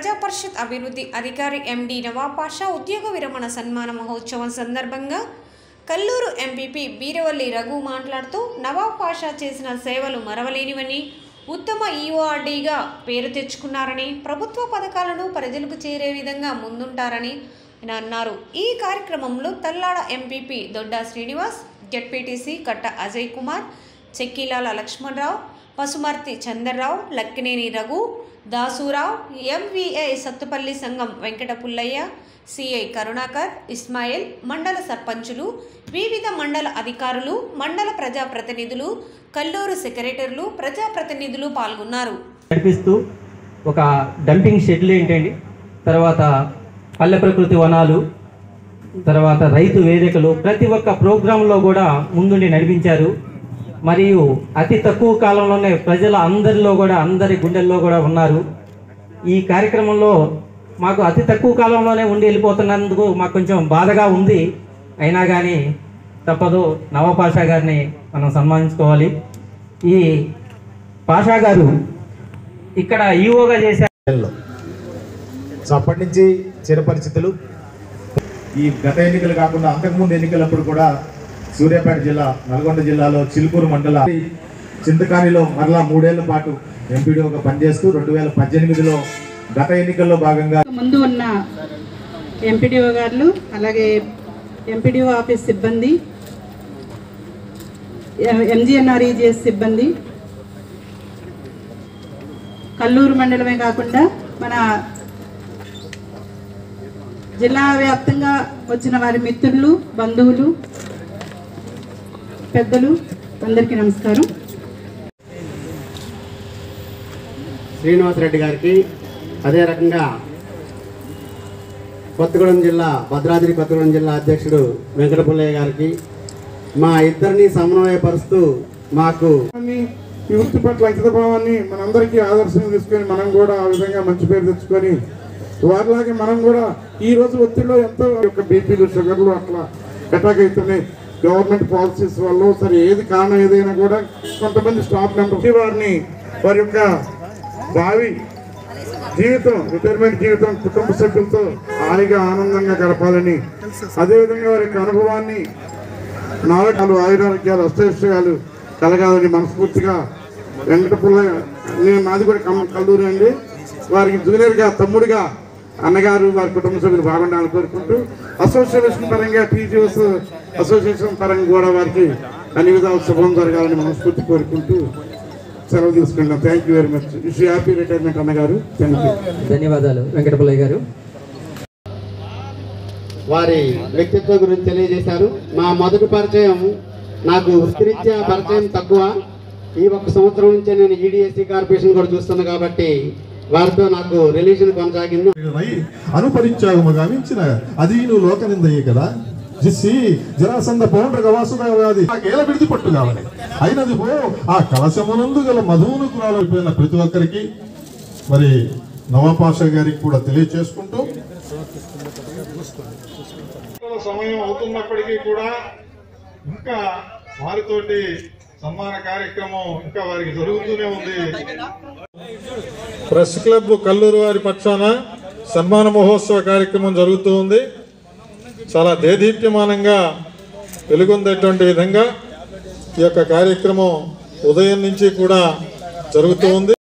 ప్రజా పరిషత్ అభివృద్ధి అధికారి ఎండి నవాబ్ పాషా ఉద్యోగ విరమణ సన్మాన మహోత్సవం సందర్భంగా కల్లూరు ఎంపీపీ బీరవల్లి రఘు మాట్లాడుతూ నవాబ్ పాషా చేసిన సేవలు మరవలేనివని ఉత్తమ ఈఓఆర్డీగా పేరు తెచ్చుకున్నారని ప్రభుత్వ పథకాలను ప్రజలకు చేరే విధంగా ముందుంటారని ఆయన అన్నారు ఈ కార్యక్రమంలో Tallada MPP Dodda Srinivas ZPTC Katta Ajay Kumar Chekkilala Lakshmanarao Pasumarthi Chandarrao Lakkineni Raghu Dasurao MVI Sathupalli సంఘం వెంకట పుల్లయ్య సిఐ కరుణాకర్ ఇస్మాయిల్ మండల సర్పంచులు వివిధ మండల అధికారులు మండల ప్రజాప్రతినిధులు కల్లూరు సెక్రటరీలు ప్రజాప్రతినిధులు పాల్గొన్నారు నడిపిస్తూ ఒక డంపింగ్ షెడ్లు ఏంటండి తర్వాత పల్లె ప్రకృతి వనాలు తర్వాత రైతు వేదికలు ప్రతి ఒక్క ప్రోగ్రాంలో కూడా ముందుండి నడిపించారు మరియు అతి తక్కువ కాలంలోనే ప్రజల అందరిలో కూడా అందరి గుండెల్లో కూడా ఉన్నారు ఈ కార్యక్రమంలో మాకు అతి తక్కువ కాలంలోనే ఉండి వెళ్ళిపోతున్నందుకు మాకు కొంచెం బాధగా ఉంది అయినా కానీ తప్పదు నవపాషా గారిని మనం సన్మానించుకోవాలి ఈ పాషా గారు ఇక్కడ ఈఓగా చేశారు ఎన్నికల్లో సో అప్పటి నుంచి చిరపరిచితులు ఈ గత ఎన్నికలు కాకుండా అంతకుముందు ఎన్నికలప్పుడు కూడా సూర్యాపేట జిల్లా నల్గొండ జిల్లాలో చిలుకూరు మండల చింతకానిలో మరలా మూడేళ్ల పాటు ఎంపీడీఓగా పనిచేస్తూ రెండు వేల పద్దెనిమిదిలో గత ఎన్నికల్లో భాగంగా ముందు ఉన్న ఎంపీడీఓ గారు అలాగే ఎంపీడీఓ ఆఫీస్ సిబ్బంది ఎంజిఎన్ఆర్ఈజిఎస్ సిబ్బంది కల్లూరు మండలమే కాకుండా మన జిల్లా వ్యాప్తంగా వచ్చిన వారి మిత్రులు బంధువులు పెద్దలు అందరికీ నమస్కారం శ్రీనివాసరెడ్డి గారికి అదే రకంగా కొత్తగూడెం జిల్లా భద్రాద్రి కొత్తగూడెం జిల్లా అధ్యక్షుడు వెంకటపుల్లయ్య గారికి మా ఇద్దరిని సమన్వయపరుస్తూ మాకు భావాన్ని, ఈ వృత్తి పట్ల అంకిత భావాన్ని మనందరికీ ఆదర్శంగా తీసుకొని మనం కూడా ఆ విధంగా మంచి పేరు తెచ్చుకొని వారిలాగే మనం కూడా ఈ రోజు ఒత్తిడిలో ఎంతో యొక్క బీపీలు షుగర్లు అట్లా అటాక్ అవుతున్నాయి గవర్నమెంట్ పాలసీస్ వల్ల సరే ఏది కారణం ఏదైనా కూడా కొంతమంది స్టాఫ్ మెంబర్స్ వారిని వారి యొక్క భావి జీవితం రిటైర్మెంట్ జీవితం కుటుంబ సభ్యులతో హాయిగా ఆనందంగా గడపాలని అదేవిధంగా వారి యొక్క అనుభవాన్ని నాలుగు ఆయురారోగ్యాలు అష్టైశ్వర్యాలు కలగాలని మనస్ఫూర్తిగా వెంకటపుల్ల నేను నాది కూడా కమ్- కల్లూరు అండి వారికి జూనియర్గా తమ్ముడిగా అన్నగారు వారి కుటుంబ సభ్యులు బాగుండాలని కోరుకుంటూ అసోసియేషన్ పరంగా టీచర్స్ అసోసియేషన్ పరంగా కూడా వారికి అన్ని విధాలు శుభం జరగాలని మనస్ఫూర్తి కోరుకుంటూ సెలవు తీసుకుంటాం thank you very much wish happy retirement అన్నగారు థ్యాంక్ యూ ధన్యవాదాలు వెంకటపుల్లయ్య గారు వారి వ్యక్తిత్వం గురించి తెలియజేశారు మా మొదటి పరిచయం నాకు వృత్తిరీత్యా పరిచయం తక్కువ ఈ ఒక్క సంవత్సరం నుంచే నేను ఈడిఎస్సీ కార్పొరేషన్ కూడా చూస్తున్నా కాబట్టి వారితో నాకు రిలేషన్ కొనసాగింది రై అనుపరించాగము గావించిన అది నువ్వు లోకనిందయ్యే కదా జిస్సి జరాసంద పౌండ్రగ వాసుదేవాది ఆ కేల విడిది పట్టు కావాలి అయినది పో ఆ కలశమునందు గల మధువును కురాలైపోయిన ప్రతి ఒక్కరికి మరి నవాపాష గారికి కూడా తెలియచేసుకుంటూ సమయం అవుతున్నప్పటికీ కూడా ఇంకా వారితోటి సన్మాన కార్యక్రమం ఇంకా వారికి జరుగుతూనే ఉంది ప్రెస్ క్లబ్ కల్లూరు వారి పక్షాన సన్మాన మహోత్సవ కార్యక్రమం జరుగుతూ ఉంది చాలా దేదీప్యమానంగా వెలుగొందేటువంటి విధంగా ఈ యొక్క కార్యక్రమం ఉదయం నుంచి కూడా జరుగుతూ ఉంది